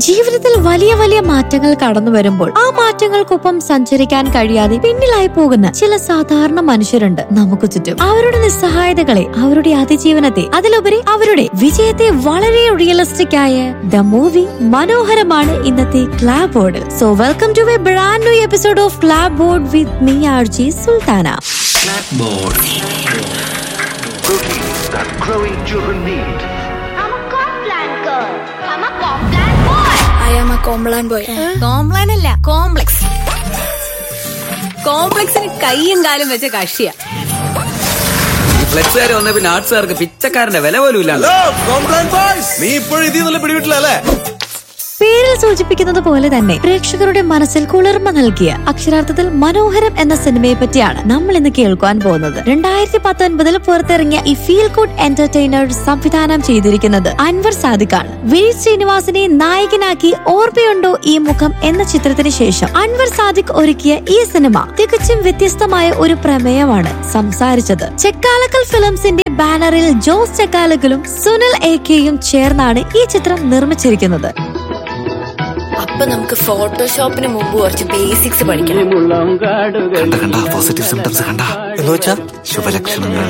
ജീവിതത്തിൽ വലിയ വലിയ മാറ്റങ്ങൾ കടന്നു വരുമ്പോൾ ആ മാറ്റങ്ങൾക്കൊപ്പം സഞ്ചരിക്കാൻ കഴിയാതെ പിന്നിലായി പോകുന്ന ചില സാധാരണ മനുഷ്യരുണ്ട് നമുക്ക് ചുറ്റും അവരുടെ നിസ്സഹായതകളെ അവരുടെ അതിജീവനത്തെ അതിലുപരി അവരുടെ വിജയത്തെ വളരെ റിയലിസ്റ്റിക് ആയ ദ മൂവി മനോഹരമാണ് ഇന്നത്തെ clapboard so welcome to a brand new episode of clapboard with me R G Sultana Blackboard. Proteins that growing children need. I'm a Complan girl. I'm a Complan boy. I am a Complan boy Complan അല്ല complex കോംപ്ലക്സിന് കൈയും കാലും വെച്ച കക്ഷിയ ഫ്ലെക്സുകാർ വന്ന പിന്നെ ആർട്സുകാർക്ക് പിച്ചക്കാരന്റെ വില പോലും ഇല്ല നീ ഇപ്പോഴും ഇതിൽ നിന്നുള്ള പിടിവിട്ടില്ലല്ലേ പേരിൽ സൂചിപ്പിക്കുന്നത് പോലെ തന്നെ പ്രേക്ഷകരുടെ മനസ്സിൽ കുളിർമ നൽകിയ അക്ഷരാർത്ഥത്തിൽ മനോഹരം എന്ന സിനിമയെ പറ്റിയാണ് നമ്മൾ ഇന്ന് കേൾക്കുവാൻ പോകുന്നത് രണ്ടായിരത്തി പത്തൊൻപതിൽ പുറത്തിറങ്ങിയ ഈ ഫീൽ ഗുഡ് എന്റർടൈനർ സംവിധാനം ചെയ്തിരിക്കുന്നത് അൻവർ സാദിഖാണ് വിനീത് ശ്രീനിവാസിനെ നായകനാക്കി ഓർമ്മയുണ്ടോ ഈ മുഖം എന്ന ചിത്രത്തിന് ശേഷം അൻവർ സാദിഖ് ഒരുക്കിയ ഈ സിനിമ തികച്ചും വ്യത്യസ്തമായ ഒരു പ്രമേയമാണ് സംസാരിച്ചത് ചെക്കാലക്കൽ ഫിലിംസിന്റെ ബാനറിൽ ജോസ് ചെക്കാലക്കലും സുനിൽ എ കെയും ചേർന്നാണ് ഈ ചിത്രം നിർമ്മിച്ചിരിക്കുന്നത് അപ്പൊ നമുക്ക് ഫോട്ടോഷോപ്പിന് മുമ്പ് കുറച്ച് ബേസിക്സ് പഠിക്കണം കണ്ട കണ്ട പോസിറ്റീവ് സിംറ്റംസ് കണ്ട എന്ന് വെച്ചാ ശുഭലക്ഷണങ്ങൾ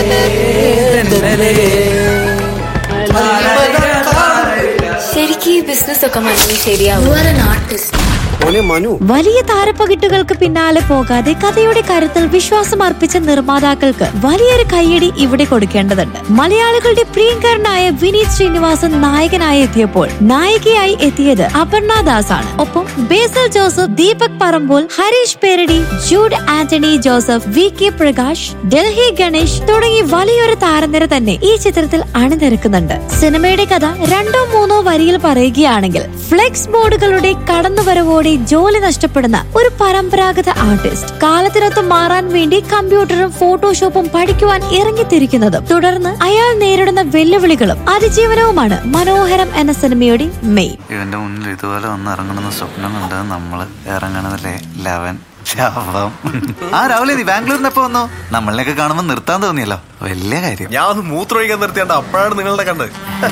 ശരിക്കും ഈ ബിസിനസ് ഒക്കെ മനസ്സിൽ ശരിയാവും ആർട്ടിസ്റ്റ് മോനെ മനു വലിയ താരപ്പകിട്ടുകൾക്ക് പിന്നാലെ പോകാതെ കഥയുടെ കരുത്തിൽ വിശ്വാസം അർപ്പിച്ച നിർമ്മാതാക്കൾക്ക് വലിയൊരു കയ്യടി ഇവിടെ കൊടുക്കേണ്ടതുണ്ട് മലയാളികളുടെ പ്രിയങ്കരനായ വിനീത് ശ്രീനിവാസൻ നായകനായി എത്തിയപ്പോൾ നായികയായി എത്തിയത് അപർണ ദാസ് ആണ് ഒപ്പം ബേസൽ ജോസഫ് ദീപക് പറമ്പോൾ ഹരീഷ് പേരടി ജൂഡ് ആന്റണി ജോസഫ് വി കെ പ്രകാശ് ഡൽഹി ഗണേഷ് തുടങ്ങി വലിയൊരു താരനിര തന്നെ ഈ ചിത്രത്തിൽ അണിനിരക്കുന്നുണ്ട് സിനിമയുടെ കഥ രണ്ടോ മൂന്നോ വരിയിൽ പറയുകയാണെങ്കിൽ ഫ്ലെക്സ് ബോർഡുകളുടെ കടന്നുവരവോടെ ജോലി നഷ്ടപ്പെടുന്ന ഒരു പരമ്പരാഗത ആർട്ടിസ്റ്റ് കാലത്തിനൊത്ത് മാറാൻ വേണ്ടി കമ്പ്യൂട്ടറും ഫോട്ടോഷോപ്പും പഠിക്കുവാൻ ഇറങ്ങിത്തിരിക്കുന്നതും തുടർന്ന് അയാൾ നേരിടുന്ന വെല്ലുവിളികളും അതിജീവനവുമാണ് മനോഹരം എന്ന സിനിമയുടെ മെയിൻ ഇവന്റെ മുന്നിൽ ഇതുപോലെ വന്ന് ഇറങ്ങണമെന്ന് സ്വപ്നം കണ്ട് നമ്മള് ഇറങ്ങണതല്ലേ ലവൻ ശവം ആ രാവിലെ നീ ബാംഗ്ലൂരിന് എപ്പോ വന്നു നമ്മളിനൊക്കെ കാണുമ്പോ നിർത്താൻ തോന്നിയല്ലോ വലിയ കാര്യം ഞാൻ ഒന്ന് മൂത്രമൊഴിക്കാൻ നിർത്തിയാണ്ട് അപ്പോഴാണ് നിങ്ങളുടെ കണ്ടത്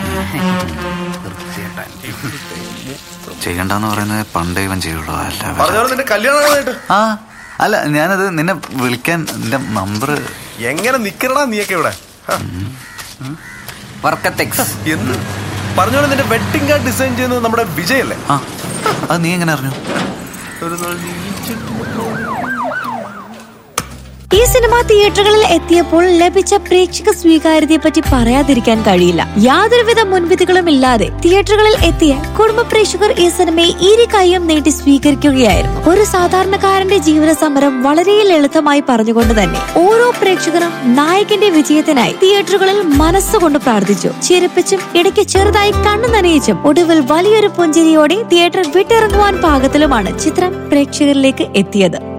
ചെയ്യണ്ടെന്ന് പറയുന്നത് പണ്ടേ ഇവൻ ചെയ്യുള്ളൂ അല്ല പറഞ്ഞോളൂ നിന്റെ കല്യാണമായിട്ട് ആ അല്ല ഞാനത് നിന്നെ വിളിക്കാൻ നിന്റെ നമ്പർ എങ്ങനെ നിക്കണടാ നീയൊക്കെ ഇവിടെ ഹ, വർക്കത്തെക്സ് എന്ത് പറഞ്ഞോളൂ നിന്റെ വെഡിങ് കാർഡ് ഡിസൈൻ ചെയ്യുന്നത് നമ്മുടെ വിജയല്ലേ ആ അത് നീ എങ്ങനെ അറിഞ്ഞു ഒരു നാൾ നീ ഈ സിനിമ തിയേറ്ററുകളിൽ എത്തിയപ്പോൾ ലഭിച്ച പ്രേക്ഷക സ്വീകാര്യതയെ പറ്റി പറയാതിരിക്കാൻ കഴിയില്ല യാതൊരുവിധ മുൻവിധികളും ഇല്ലാതെ തിയേറ്ററുകളിൽ എത്തിയ കുടുംബ പ്രേക്ഷകർ ഈ സിനിമയെ ഇരു കൈയും നീട്ടി സ്വീകരിക്കുകയായിരുന്നു ഒരു സാധാരണക്കാരന്റെ ജീവിത സമരം വളരെ ലളിതമായി പറഞ്ഞുകൊണ്ട് തന്നെ ഓരോ പ്രേക്ഷകരും നായകന്റെ വിജയത്തിനായി തിയേറ്ററുകളിൽ മനസ്സുകൊണ്ട് പ്രാർത്ഥിച്ചു ചിരിപ്പിച്ചും ഇടയ്ക്ക് ചെറുതായി കണ്ണു നനയിച്ചും ഒടുവിൽ വലിയൊരു പുഞ്ചിരിയോടെ തിയേറ്റർ വിട്ടിറങ്ങുവാൻ പാകത്തിലുമാണ് ചിത്രം പ്രേക്ഷകരിലേക്ക് എത്തിയത്